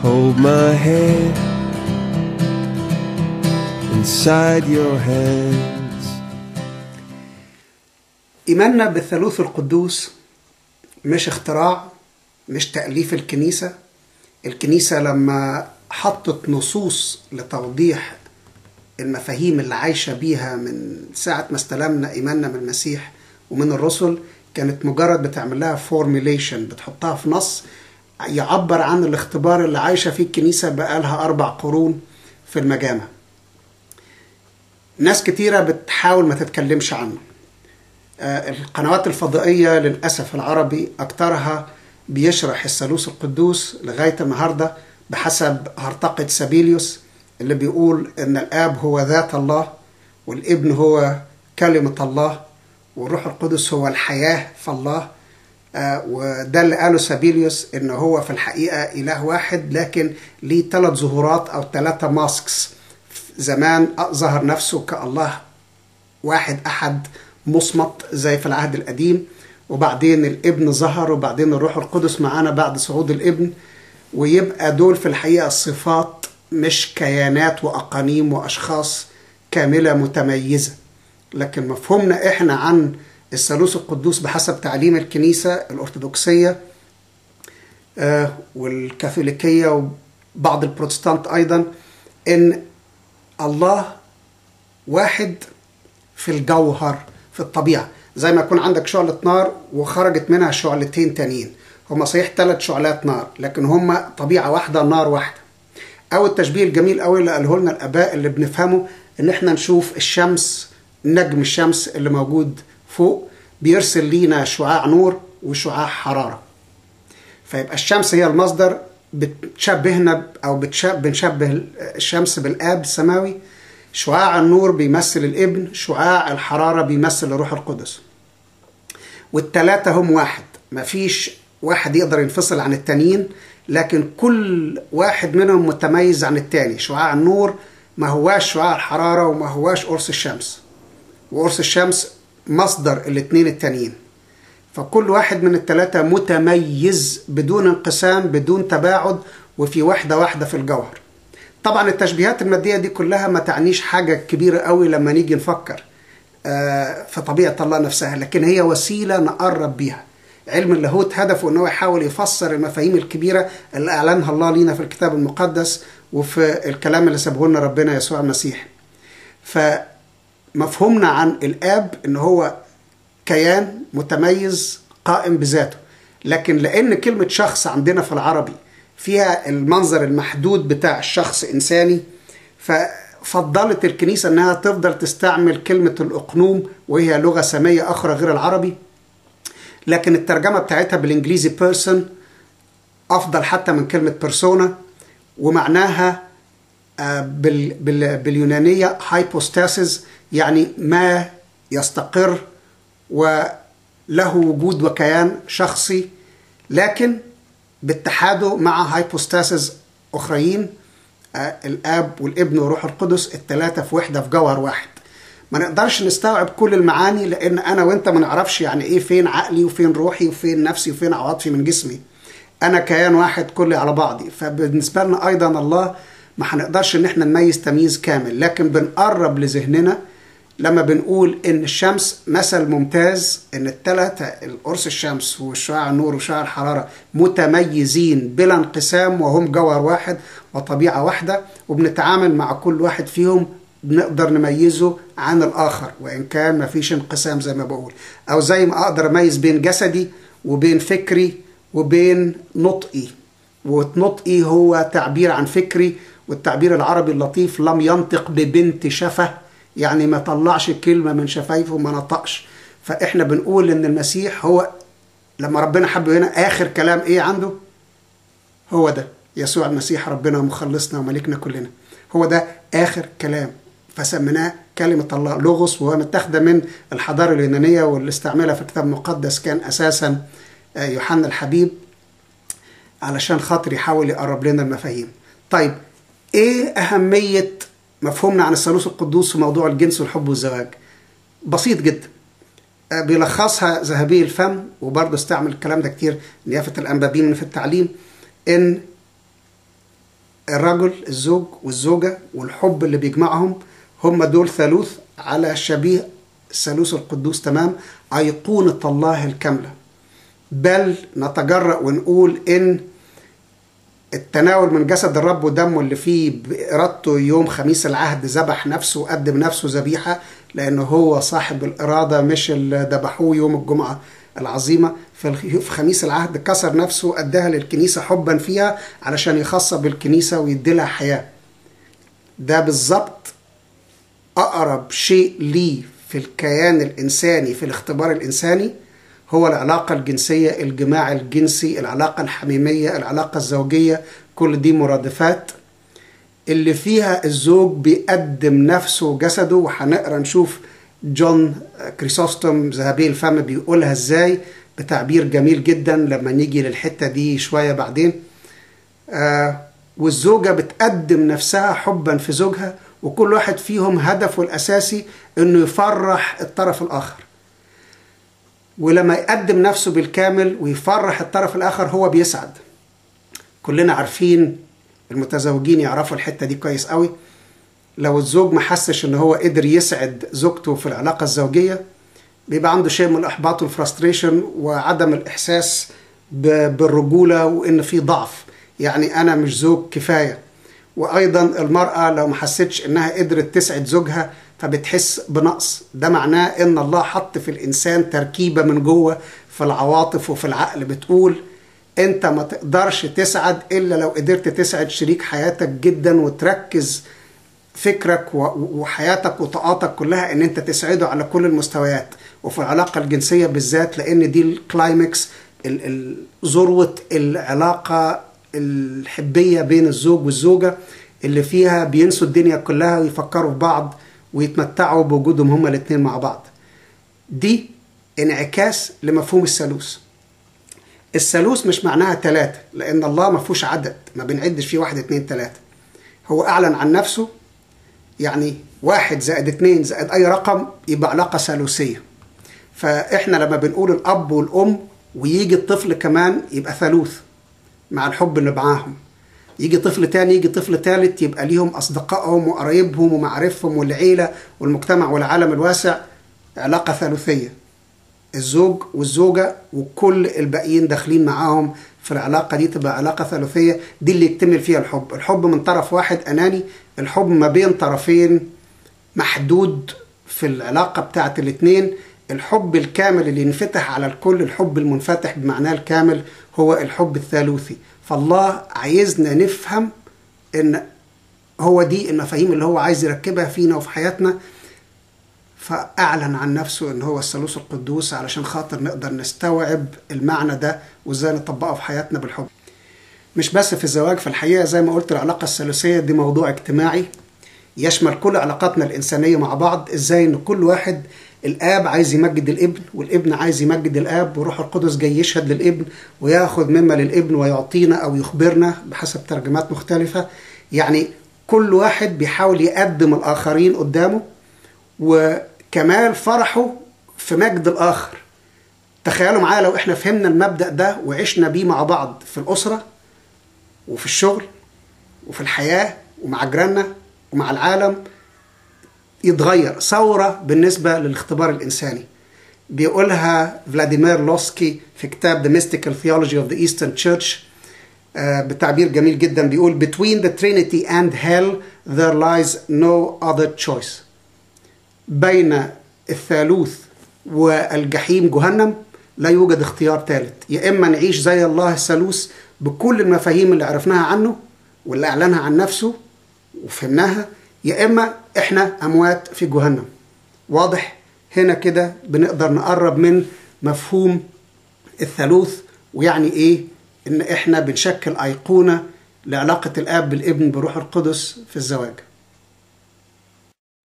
Hold my hand inside your hands. إيماننا بالثالوث القدوس مش اختراع مش تأليف الكنيسة الكنيسة لما حطت نصوص لتوضيح المفاهيم اللي عايشة بيها من ساعة ما استلمنا إيماننا من المسيح ومن الرسل كانت مجرد بتعمل لها فورميليشن بتحطها في نص يعبر عن الاختبار اللي عايشة فيه الكنيسة بقالها أربع قرون في المجامع ناس كتيرة بتحاول ما تتكلمش عنه آه، القنوات الفضائية للأسف العربي أكترها بيشرح الثالوث القدوس لغاية النهاردة بحسب هرطقة سابيليوس اللي بيقول إن الآب هو ذات الله والابن هو كلمة الله والروح القدس هو الحياة في الله آه، وده اللي قاله سابيليوس إن هو في الحقيقة إله واحد لكن ليه ثلاث ظهورات أو ثلاثة ماسكس زمان ظهر نفسه كالله واحد أحد مصمت زي في العهد القديم وبعدين الابن ظهر وبعدين الروح القدس معانا بعد صعود الابن ويبقى دول في الحقيقة صفات مش كيانات وأقانيم وأشخاص كاملة متميزة لكن مفهومنا إحنا عن الثالوث القدوس بحسب تعليم الكنيسة الأرثوذكسية آه، والكاثوليكية وبعض البروتستانت أيضا إن الله واحد في الجوهر في الطبيعة زي ما يكون عندك شعلة نار وخرجت منها شعلتين تانيين هما صحيح ثلاث شعلات نار لكن هما طبيعة واحدة نار واحدة أو التشبيه الجميل قوي اللي قاله لنا الآباء اللي بنفهمه إن إحنا نشوف الشمس نجم الشمس اللي موجود فوق بيرسل لينا شعاع نور وشعاع حرارة فيبقى الشمس هي المصدر بتشبهنا او بتشبه بنشبه الشمس بالاب السماوي شعاع النور بيمثل الابن شعاع الحراره بيمثل الروح القدس والتلاتة هم واحد مفيش واحد يقدر ينفصل عن التانيين لكن كل واحد منهم متميز عن التاني شعاع النور ما هواش شعاع الحرارة وما هواش قرص الشمس وقرص الشمس مصدر الاتنين التانيين فكل واحد من الثلاثة متميز بدون انقسام بدون تباعد وفي وحدة واحدة في الجوهر طبعا التشبيهات المادية دي كلها ما تعنيش حاجة كبيرة قوي لما نيجي نفكر آه، في طبيعة الله نفسها لكن هي وسيلة نقرب بيها علم اللاهوت هدفه ان هو يحاول يفسر المفاهيم الكبيرة اللي اعلنها الله لينا في الكتاب المقدس وفي الكلام اللي سابه لنا ربنا يسوع المسيح فمفهومنا عن الاب ان هو كيان متميز قائم بذاته لكن لان كلمه شخص عندنا في العربي فيها المنظر المحدود بتاع الشخص انساني ففضلت الكنيسه انها تفضل تستعمل كلمه الاقنوم وهي لغه ساميه اخرى غير العربي لكن الترجمه بتاعتها بالانجليزي بيرسون افضل حتى من كلمه بيرسونا ومعناها آه، بال بال باليونانيه هايبوستاسيس يعني ما يستقر وله وجود وكيان شخصي لكن باتحاده مع هايبوستاسيس اخرين آه، الاب والابن والروح القدس الثلاثه في وحده في جوهر واحد ما نقدرش نستوعب كل المعاني لان انا وانت ما نعرفش يعني ايه فين عقلي وفين روحي وفين نفسي وفين عواطفي من جسمي انا كيان واحد كلي على بعضي فبالنسبه لنا ايضا الله ما هنقدرش ان احنا نميز تمييز كامل لكن بنقرب لذهننا لما بنقول ان الشمس مثل ممتاز ان الثلاثه القرص الشمس وشعاع النور وشعاع الحراره متميزين بلا انقسام وهم جوهر واحد وطبيعه واحده وبنتعامل مع كل واحد فيهم بنقدر نميزه عن الاخر وان كان ما فيش انقسام زي ما بقول او زي ما اقدر اميز بين جسدي وبين فكري وبين نطقي ونطقي هو تعبير عن فكري والتعبير العربي اللطيف لم ينطق ببنت شفه يعني ما طلعش كلمة من شفايفه وما نطقش فإحنا بنقول إن المسيح هو لما ربنا حبه هنا آخر كلام إيه عنده هو ده يسوع المسيح ربنا ومخلصنا وملكنا كلنا هو ده آخر كلام فسميناه كلمة الله لغوس وهو متاخدة من الحضارة اليونانية واللي استعملها في الكتاب المقدس كان أساسا آه، يوحنا الحبيب علشان خاطر يحاول يقرب لنا المفاهيم طيب ايه أهمية مفهومنا عن الثالوث القدوس في موضوع الجنس والحب والزواج بسيط جدا آه، بيلخصها ذهبي الفم وبرضه استعمل الكلام ده كتير نيافة الأنبابين في التعليم إن الرجل الزوج والزوجة والحب اللي بيجمعهم هم دول ثالوث على شبيه الثالوث القدوس تمام أيقونة الله الكاملة بل نتجرأ ونقول إن التناول من جسد الرب ودمه اللي فيه بإرادته يوم خميس العهد ذبح نفسه وقدم نفسه ذبيحة لأنه هو صاحب الإرادة مش اللي ذبحوه يوم الجمعة العظيمة في خميس العهد كسر نفسه وأداها للكنيسة حبا فيها علشان يخص بالكنيسة ويديلها حياة ده بالظبط أقرب شيء ليه في الكيان الإنساني في الاختبار الإنساني هو العلاقة الجنسية الجماع الجنسي العلاقة الحميمية العلاقة الزوجية كل دي مرادفات اللي فيها الزوج بيقدم نفسه وجسده وهنقرا نشوف جون كريسوستوم ذهبي الفم بيقولها ازاي بتعبير جميل جدا لما نيجي للحتة دي شوية بعدين آه والزوجة بتقدم نفسها حبا في زوجها وكل واحد فيهم هدفه الأساسي انه يفرح الطرف الآخر ولما يقدم نفسه بالكامل ويفرح الطرف الآخر هو بيسعد كلنا عارفين المتزوجين يعرفوا الحتة دي كويس قوي لو الزوج ما حسش ان هو قدر يسعد زوجته في العلاقة الزوجية بيبقى عنده شيء من الإحباط والفرستريشن وعدم الإحساس بالرجولة وإن في ضعف يعني أنا مش زوج كفاية وأيضا المرأة لو ما حستش إنها قدرت تسعد زوجها فبتحس بنقص ده معناه ان الله حط في الانسان تركيبه من جوه في العواطف وفي العقل بتقول انت ما تقدرش تسعد الا لو قدرت تسعد شريك حياتك جدا وتركز فكرك وحياتك وطاقاتك كلها ان انت تسعده على كل المستويات وفي العلاقه الجنسيه بالذات لان دي الكلايمكس ذروه العلاقه الحبيه بين الزوج والزوجه اللي فيها بينسوا الدنيا كلها ويفكروا في بعض ويتمتعوا بوجودهم هما الاثنين مع بعض دي انعكاس لمفهوم الثالوث الثالوث مش معناها ثلاثة لأن الله ما فيهوش عدد ما بنعدش فيه واحد اتنين ثلاثة هو أعلن عن نفسه يعني واحد زائد اتنين زائد أي رقم يبقى علاقة ثالوثية فإحنا لما بنقول الأب والأم ويجي الطفل كمان يبقى ثالوث مع الحب اللي معاهم يجي طفل تاني يجي طفل تالت يبقى ليهم أصدقائهم وقرايبهم ومعارفهم والعيلة والمجتمع والعالم الواسع علاقة ثالوثية الزوج والزوجة وكل الباقيين داخلين معاهم في العلاقة دي تبقى علاقة ثالوثية دي اللي يكتمل فيها الحب الحب من طرف واحد أناني الحب ما بين طرفين محدود في العلاقة بتاعت الاتنين الحب الكامل اللي ينفتح على الكل الحب المنفتح بمعناه الكامل هو الحب الثالوثي فالله عايزنا نفهم ان هو دي المفاهيم اللي هو عايز يركبها فينا وفي حياتنا فأعلن عن نفسه ان هو الثالوث القدوس علشان خاطر نقدر نستوعب المعنى ده وازاي نطبقه في حياتنا بالحب مش بس في الزواج في الحقيقة زي ما قلت العلاقة الثالوثية دي موضوع اجتماعي يشمل كل علاقاتنا الإنسانية مع بعض ازاي ان كل واحد الاب عايز يمجد الابن والابن عايز يمجد الاب وروح القدس جاي يشهد للابن وياخذ مما للابن ويعطينا او يخبرنا بحسب ترجمات مختلفه يعني كل واحد بيحاول يقدم الاخرين قدامه وكمال فرحه في مجد الاخر تخيلوا معايا لو احنا فهمنا المبدا ده وعشنا بيه مع بعض في الاسره وفي الشغل وفي الحياه ومع جيراننا ومع العالم يتغير ثورة بالنسبة للاختبار الإنساني بيقولها فلاديمير لوسكي في كتاب The Mystical Theology of the Eastern Church بتعبير جميل جدا بيقول Between the Trinity and Hell there lies no other choice بين الثالوث والجحيم جهنم لا يوجد اختيار ثالث يا إما نعيش زي الله الثالوث بكل المفاهيم اللي عرفناها عنه واللي أعلنها عن نفسه وفهمناها يا إما إحنا أموات في جهنم واضح هنا كده بنقدر نقرب من مفهوم الثالوث ويعني إيه إن إحنا بنشكل أيقونة لعلاقة الآب بالابن بروح القدس في الزواج